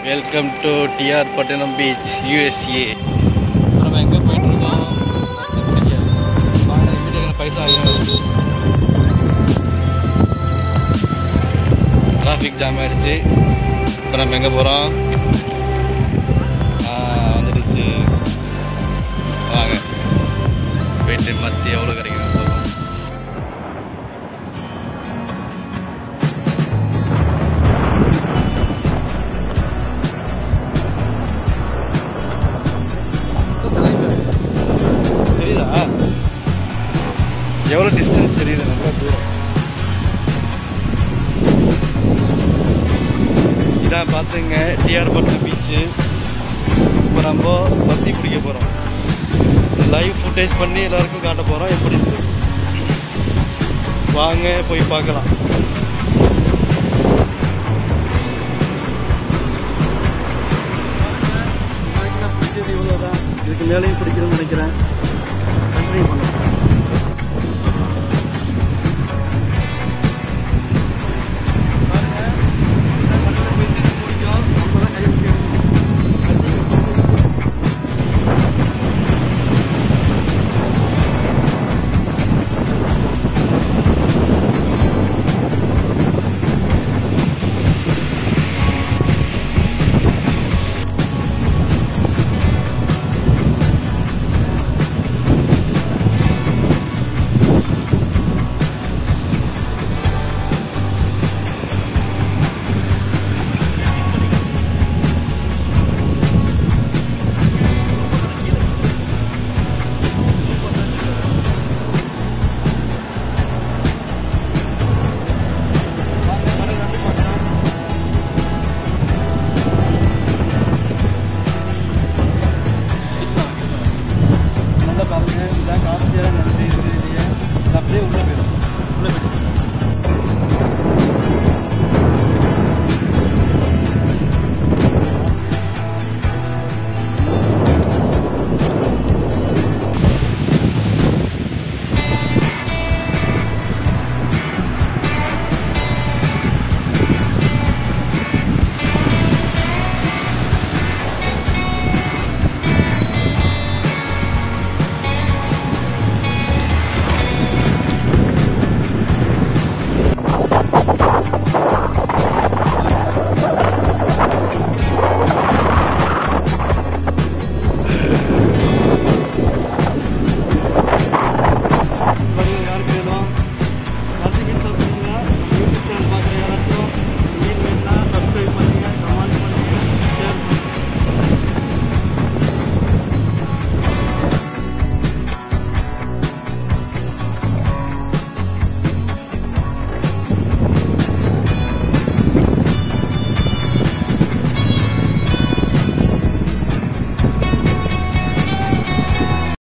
Welcome to TR Pattanam beach USA நம்ம எங்கே போயிட்டு இருக்கோம் வாங்க வீட்டுக்கு பைசா டிராஃபிக் ஜாம் ஆயிடுச்சு இப்போ நம்ம எங்கே போகிறோம் வந்துடுச்சு வாங்க போயிட்டு மத்தி எவ்வளோ கிடைக்கும் பார்ப்போம். தெரியுதா எவ்வளோ டிஸ்டன்ஸ் தெரியுது நல்லா தூரம் இதான் பார்த்துங்க டிஆர் பட்டம் பீச்சு இப்போ நம்ம பத்தி பிடிக்க போகிறோம் லைவ் ஃபுட்டேஜ் பண்ணி எல்லாருக்கும் காட்ட போகிறோம் எப்படி இருக்கு வாங்க போய் பார்க்கலாம் பிடிச்சது இவ்வளோதான் இதுக்கு மேலேயும் பிடிக்கணும்னு நினைக்கிறேன் கண்டினியூ பண்ணலாம் நல்லா பாருங்க இதான் காஸ்ட்லியான நன்றி இது இல்லையா இது அப்படியே உள்ள போயிடும் உள்ள போயிடும்